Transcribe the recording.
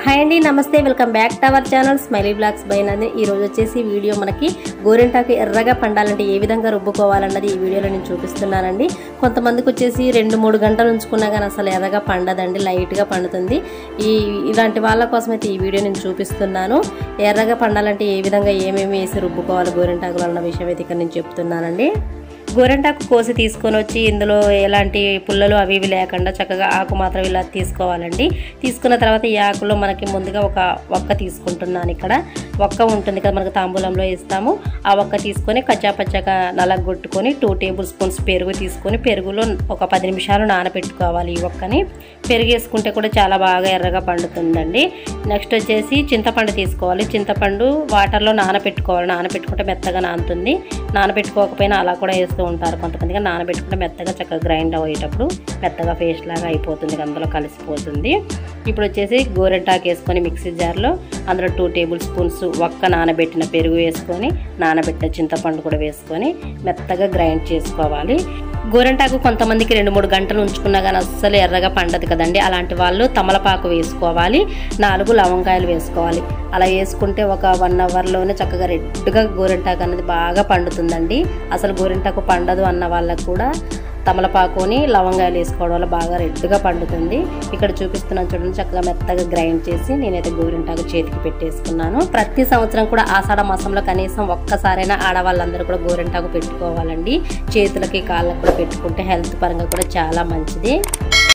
hi అండి నమస్తే welcome back to our channel smiley blogs బైనది ఈ రోజు వచ్చేసి వీడియో మనకి గోరింటాకు ఎర్రగా పండాలంటే ఏ విధంగా రుబ్బుకోవాలన్నది ఈ వీడియోలో నేను చూపిస్తున్నానండి కొంతమందికి వచ్చేసి రెండు మూడు గంటలు ఉంచుకున్నా కానీ అసలు ఎర్రగా పండదండి లైట్గా పండుతుంది ఈ ఇలాంటి వాళ్ళ కోసం అయితే ఈ వీడియో నేను చూపిస్తున్నాను ఎర్రగా పండాలంటే ఏ విధంగా ఏమేమి వేసి రుబ్బుకోవాలి గోరింటాకులు అన్న విషయం అయితే ఇక్కడ నేను చెప్తున్నానండి గోరెంటాకు కోసి తీసుకొని వచ్చి ఇందులో ఎలాంటి పుల్లలు అవి ఇవి లేకుండా చక్కగా ఆకు మాత్రం ఇలా తీసుకోవాలండి తీసుకున్న తర్వాత ఈ ఆకులో మనకి ముందుగా ఒక ఒక్క తీసుకుంటున్నాను ఇక్కడ ఒక్క ఉంటుంది కదా మనకు తాంబూలంలో ఇస్తాము ఆ ఒక్క తీసుకొని కచ్చాపచ్చాగా నలగొట్టుకొని టూ టేబుల్ స్పూన్స్ పెరుగు తీసుకొని పెరుగులో ఒక పది నిమిషాలు నానబెట్టుకోవాలి ఈ ఒక్కని పెరుగు వేసుకుంటే కూడా చాలా బాగా ఎర్రగా పండుతుందండి నెక్స్ట్ వచ్చేసి చింతపండు తీసుకోవాలి చింతపండు వాటర్లో నానబెట్టుకోవాలి నానబెట్టుకుంటే మెత్తగా నానుతుంది నానబెట్టుకోకపోయినా అలా కూడా వేస్తూ ఉంటారు కొంతమందిగా నానబెట్టుకుంటే మెత్తగా చక్కగా గ్రైండ్ అయ్యేటప్పుడు మెత్తగా పేస్ట్ లాగా అయిపోతుంది అందులో కలిసిపోతుంది ఇప్పుడు వచ్చేసి గోరెంటాకు వేసుకొని మిక్సీ జార్లో అందులో టూ టేబుల్ స్పూన్స్ ఒక్క నానబెట్టిన పెరుగు వేసుకొని నానబెట్టిన చింతపండు కూడా వేసుకొని మెత్తగా గ్రైండ్ చేసుకోవాలి గోరెంటాకు కొంతమందికి రెండు మూడు గంటలు ఉంచుకున్నా కానీ అస్సలు ఎర్రగా పండదు కదండి అలాంటి వాళ్ళు తమలపాకు వేసుకోవాలి నాలుగు లవంగాయలు వేసుకోవాలి అలా వేసుకుంటే ఒక వన్ అవర్లోనే చక్కగా రెడ్గా గోరెంటాకు అనేది బాగా పండుతుందండి అసలు గోరెంటాకు పండదు అన్న వాళ్ళకు కూడా తమలపాకుని లవంగాయలు వేసుకోవడం వల్ల బాగా రెడ్గా పండుతుంది ఇక్కడ చూపిస్తున్నాను చూడండి చక్కగా మెత్తగా గ్రైండ్ చేసి నేనైతే గోరింటాకు చేతికి పెట్టేసుకున్నాను ప్రతి సంవత్సరం కూడా ఆషాఢ మాసంలో కనీసం ఒక్కసారైనా ఆడవాళ్ళందరూ కూడా గోరింటాకు పెట్టుకోవాలండి చేతులకి కాళ్ళకు కూడా పెట్టుకుంటే హెల్త్ పరంగా కూడా చాలా మంచిది